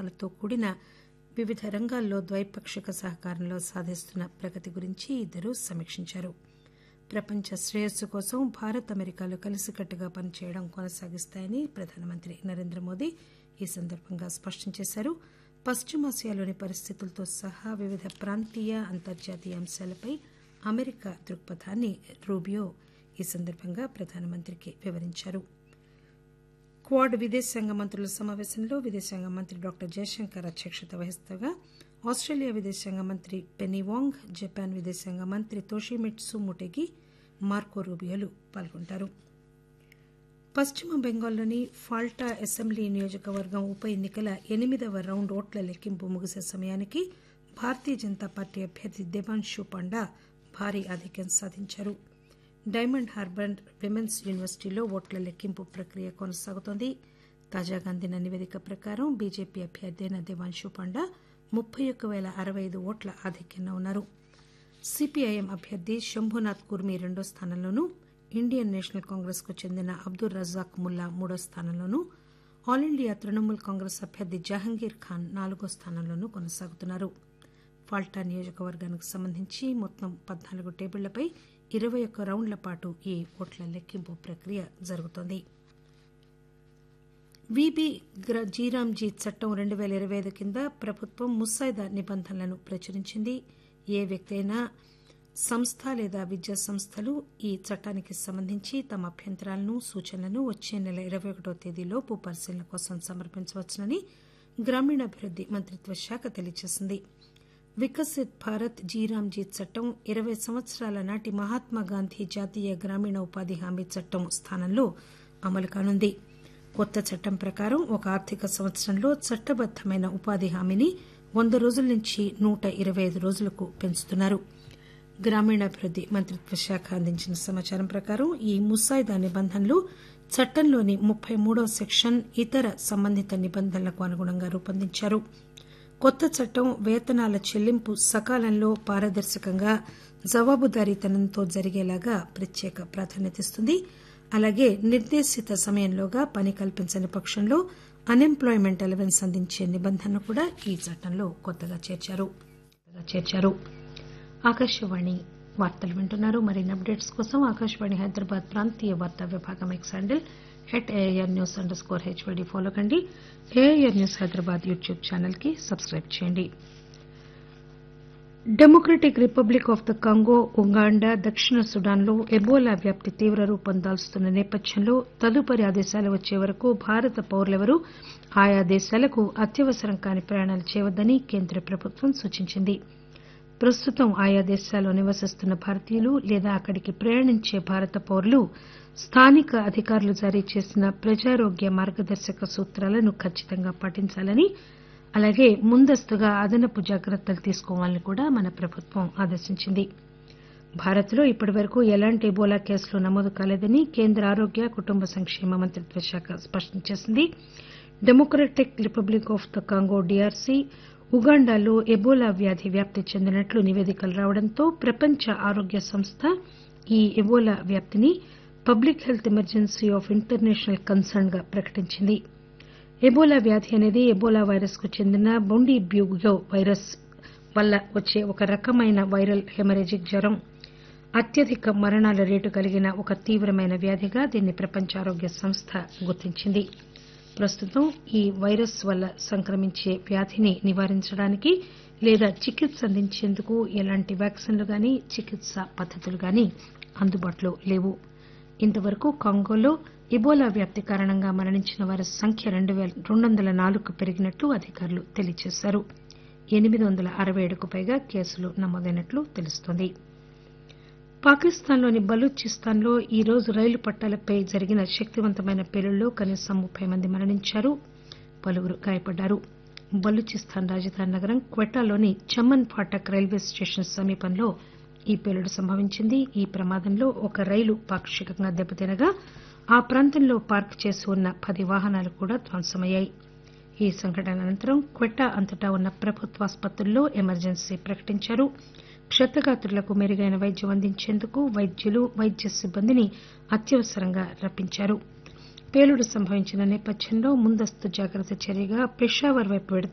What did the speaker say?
సంఘాలతో కూడిన వివిధ రంగాల్లో ద్వైపాక్షిక సహకారంలో సాధిస్తున్న ప్రగతి గురించి ఇద్దరూ సమీక్షించారు ప్రపంచ శ్రేయస్సు కోసం భారత్ అమెరికాలు కలిసికట్టుగా పనిచేయడం కొనసాగిస్తాయని ప్రధానమంత్రి నరేంద్ర మోదీ ఈ సందర్భంగా స్పష్టం చేశారు పశ్చిమాసియాలోని పరిస్థితులతో సహా వివిధ ప్రాంతీయ అంతర్జాతీయ అంశాలపై అమెరికా దృక్పథాన్ని రూబియో ఈ సందర్భంగా ప్రధానమంత్రికి వివరించారు క్వాడ్ విదేశాంగ మంత్రుల సమావేశంలో విదేశాంగ మంత్రి డాక్టర్ జయశంకర్ అధ్యక్షత వహిస్తగా ఆస్టేలియా విదేశాంగ మంత్రి పెనీ వాంగ్ జపాన్ విదేశాంగ మంత్రి తోషిమిట్సు ముటెగి మార్కో రూబియోలు పాల్గొంటారు పశ్చిమ బెంగాల్లోని ఫాల్టా అసెంబ్లీ నియోజకవర్గం ఉప ఎన్నికల ఎనిమిదవ రౌండ్ ఓట్ల లెక్కింపు ముగిసే సమయానికి భారతీయ జనతా పార్టీ అభ్యర్థి దేవాన్షు పండా భారీ ఆధిక్యం సాధించారు డైమండ్ హార్బర్ విమెన్స్ యూనివర్సిటీలో ఓట్ల లెక్కింపు ప్రక్రియ కొనసాగుతోంది తాజాగా అందిన నివేదిక ప్రకారం బీజేపీ అభ్యర్థి అయిన దేవాన్షు పండా ముప్పై ఒక్క పేల అరవై ఐదు ఓట్ల ఆధిక్యంలో ఉన్నారు సిపిఐఎం అభ్యర్థి శంభునాథ్ కుర్మి రెండో స్థానంలోనూ ఇండియన్ నేషనల్ కాంగ్రెస్ కు చెందిన అబ్దుల్ రజాక్ ముల్లా మూడో స్థానంలోనూ ఆల్ ఇండియా తృణమూల్ కాంగ్రెస్ అభ్యర్థి జహంగీర్ ఖాన్ నాలుగో స్థానంలోనూ కొనసాగుతున్నారు ఫాల్టా నియోజకవర్గానికి సంబంధించి మొత్తం పద్నాలుగు టేబుళ్లపై ఇరవై ఒక్క రౌండ్ల పాటు ఈ ఓట్ల లెక్కింపు ప్రక్రియ జరుగుతోంది విబి జీరాంజీ చట్టం రెండు పేల ఇరవై ఐదు కింద ప్రభుత్వం ముసాయిదా నిబంధనలను ప్రచురించింది ఏ వ్యక్తి అయినా సంస్థ లేదా విద్యా సంస్థలు ఈ చట్టానికి సంబంధించి తమ అభ్యంతరాలను సూచనలను వచ్చే నెల ఇరవై ఒకటో తేదీలోపు పరిశీలన కోసం సమర్పించవచ్చునని గ్రామీణాభివృద్ది మంత్రిత్వ శాఖ తెలియజేసింది వికసిత్ భారత్ జీరాంజీ చట్టం ఇరవై సంవత్సరాల నాటి మహాత్మాగాంధీ జాతీయ గ్రామీణ ఉపాధి హామీ చట్టం స్థానంలో అమలు కానుంది కొత్త చట్టం ప్రకారం ఒక ఆర్థిక సంవత్సరంలో చట్టబద్దమైన ఉపాధి హామీని వంద రోజుల నుంచి నూట ఇరవై ఐదు రోజులకు పెంచుతున్నారు గ్రామీణాభివృద్ది మంత్రిత్వ శాఖ అందించిన సమాచారం ప్రకారం ఈ ముసాయిదా నిబంధనలు చట్టంలోని ముప్పై మూడో సెక్షన్ ఇతర సంబంధిత నిబంధనలకు అనుగుణంగా రూపొందించారు కొత్త చట్టం వేతనాల చెల్లింపు సకాలంలో పారదర్శకంగా జవాబుదారీతనంతో జరిగేలాగా ప్రత్యేక ప్రాధాన్యతనిస్తుంది అలాగే నిర్దేశిత సమయంలోగా పని కల్పించని పక్షంలో అన్ఎంప్లాయ్మెంట్ అలవెన్స్ అందించే నిబంధనను కూడా ఈ చట్టంలో కొత్తగా చేర్చారు ఆకాశవాణి వార్తలు వింటున్నారు మరిన్ని అప్డేట్స్ కోసం ఆకాశవాణి హైదరాబాద్ ప్రాంతీయ వార్తా విభాగం ఎక్స్ హ్యాండిల్ హెట్ AIR news under score HYD follow కండి AIR news Hyderabad YouTube channel కి సబ్స్క్రైబ్ చేయండి democratic Republic of the Congo Uganda దక్షిణ సుడాన్లో ఎబోలా వ్యాప్తి తీవ్ర రూపం దాల్చుతున్న నేపథ్యంలో తదుపరి ఆదేశాలు వచ్చే వరకు భారత పౌరులెవరూ ఆయా దేశాలకు అత్యవసరం కాని ప్రయాణాలు చేయవద్దని కేంద్ర ప్రభుత్వం సూచించింది ప్రస్తుతం ఆయా దేశాల్లో నివసిస్తున్న భారతీయులు లేదా అక్కడికి ప్రయాణించే భారత పౌరులు స్థానిక అధికారులు జారీ చేసిన ప్రజారోగ్య మార్గదర్శక సూత్రాలను ఖచ్చితంగా పాటించాలని అలాగే ముందస్తుగా అదనపు జాగ్రత్తలు తీసుకోవాలని కూడా మన ప్రభుత్వం ఆదేశించింది భారత్ లో ఇప్పటివరకు ఎలాంటి ఎబోలా కేసులు నమోదు కాలేదని కేంద్ర ఆరోగ్య కుటుంబ సంక్షేమ మంత్రిత్వ శాఖ స్పష్టం చేసింది Democratic Republic of the Congo DRC ఉగాండాలో ఎబోలా వ్యాధి వ్యాప్తి చెందినట్లు నివేదికలు రావడంతో ప్రపంచ ఆరోగ్య సంస్థ ఈ ఎబోలా వ్యాప్తిని public health emergency of international concern గా ప్రకటించింది ఎబోలా వ్యాధి అనేది ఎబోలా వైరస్ కు చెందిన బొండి బ్యూగో వైరస్ వల్ల వచ్చే ఒక రకమైన వైరల్ హెమరేజిక్ జ్వరం అత్యధిక మరణాల రేటు కలిగిన ఒక తీవ్రమైన వ్యాధిగా దీన్ని ప్రపంచ ఆరోగ్య సంస్థ గుర్తించింది ప్రస్తుతం ఈ వైరస్ వల్ల సంక్రమించే వ్యాధిని నివారించడానికి లేదా చికిత్స అందించేందుకు ఎలాంటి వ్యాక్సిన్లు గాని చికిత్స పద్దతులు గాని అందుబాటులో లేవు ఇంతవరకు కాంగోలో ఇబోలా వ్యాప్తి కారణంగా మరణించిన వారి సంఖ్య రెండు వందల నాలుగుకు పెరిగినట్లు అధికారులు తెలియజేశారు ఎనిమిది వందల అరవై ఏడుకు పైగా కేసులు నమోదైనట్లు తెలుస్తోంది పాకిస్తాన్లోని బలూచిస్తాన్లో ఈ రోజు రైలు పట్టాలపై జరిగిన శక్తివంతమైన పేలుళ్లో కనీసం ముప్పై మంది మరణించారు పలువురు గాయపడ్డారు బలూచిస్తాన్ రాజధాని నగరం క్వెటాలోని చమన్ ఫాటక్ రైల్వే స్టేషన్ సమీపంలో ఈ పేలుడు సంభవించింది ఈ ప్రమాదంలో ఒక రైలు పాక్షికంగా దెబ్బతినగా ఆ ప్రాంతంలో పార్క్ చేసి ఉన్న పది వాహనాలు కూడా ధ్వంసమయ్యాయి ఈ సంఘటన అనంతరం క్వెట్టా అంతటా ఉన్న ప్రభుత్వ ఆసుపత్రుల్లో ఎమర్జెన్సీ ప్రకటించారు క్షతగాత్రులకు మెరుగైన వైద్యం అందించేందుకు వైద్యులు వైద్య సిబ్బందిని అత్యవసరంగా రప్పించారు పేలుడు సంభవించిన నేపథ్యంలో ముందస్తు జాగ్రత్త చర్యగా పెషావర్ వైపు